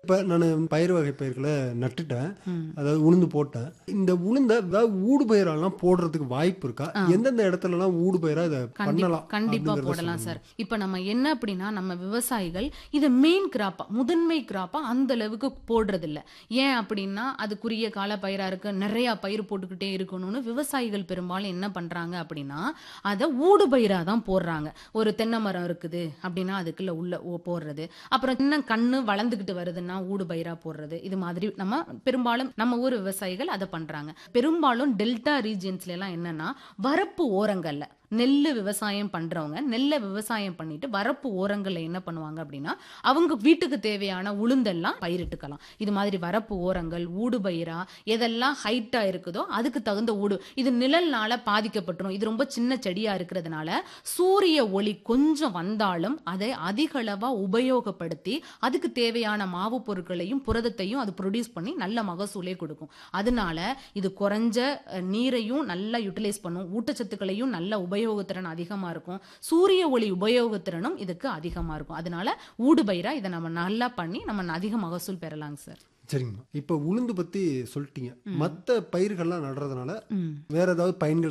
இப்போ நான் பயிர் வகை பயிர்களை நட்டுட்டேன் அதாவது உளுந்து போட்டேன் இந்த உளுந்த அதாவது ஊடு பயிரெல்லாம் போடுறதுக்கு வாய்ப்பு இருக்கா எந்தெந்த இடத்துலலாம் ஊடு பயிரா இதை பண்ணலாம் கண்டிப்பா அப்படிங்கறத போடலாம் சொல்லுங்க. சார் இப்ப நம்ம என்ன அப்படின்னா நம்ம விவசாயிகள் இதை மெயின் கிராப்பா முதன்மை கிராப்பா அந்த அளவுக்கு போடுறது இல்ல ஏன் அப்படின்னா அது குறுகிய கால பயிரா இருக்கு நிறைய பயிர் போட்டுக்கிட்டே இருக்கணும்னு விவசாயிகள் பெரும்பாலும் என்ன பண்றாங்க அப்படின்னா அதை ஊடு பயிரா தான் போடுறாங்க ஒரு தென்னை மரம் இருக்குது அப்படின்னா அதுக்குள்ள உள்ள ஓ- போடுறது அப்புறம் இன்னும் கண்ணு வளர்ந்துகிட்டு வருதுன்னா ஊடு பயிரா போடுறது இது மாதிரி நம்ம பெரும்பாலும் நம்ம ஊர் விவசாயிகள் அதை பண்றாங்க பெரும்பாலும் டெல்டா ரீஜியன்ஸ்ல எல்லாம் என்னன்னா வரப்பு ஓரங்கள்ல நெல்லு விவசாயம் பண்றவங்க நெல்லை விவசாயம் பண்ணிட்டு வரப்பு ஓரங்கள்ல என்ன பண்ணுவாங்க அப்படின்னா அவங்க வீட்டுக்கு தேவையான உளுந்தெல்லாம் பயிரிட்டுக்கலாம் இது மாதிரி வரப்பு ஓரங்கள் ஊடு பயிரா எதெல்லாம் ஹைட்டா இருக்குதோ அதுக்கு தகுந்த ஊடு இது நிழல்னால பாதிக்கப்பட்டுரும் இது ரொம்ப சின்ன செடியா இருக்கிறதுனால சூரிய ஒளி கொஞ்சம் வந்தாலும் அதை அதிக அளவா உபயோகப்படுத்தி அதுக்கு தேவையான மாவு பொருட்களையும் புரதத்தையும் அது ப்ரொடியூஸ் பண்ணி நல்ல மகசூலே கொடுக்கும் அதனால இது குறைஞ்ச அஹ், நீரையும் நல்லா யூட்டிலைஸ் பண்ணும் ஊட்டச்சத்துக்களையும் நல்ல உபயோகத்திறன் அதிகமா இருக்கும் சூரிய ஒளி உபயோகத்திறனும் இதுக்கு அதிகமா இருக்கும் அதனால ஊடுபயிரா இதை நம்ம நல்லா பண்ணி நம்ம அதிக மகசூல் பெறலாங்க சார் சரிங்கம்மா இப்போ உளுந்து பத்தி சொல்லிட்டீங்க மற்ற பயிர்கள்லாம் நடுறதுனால ம் வேற ஏதாவது பயன்கள்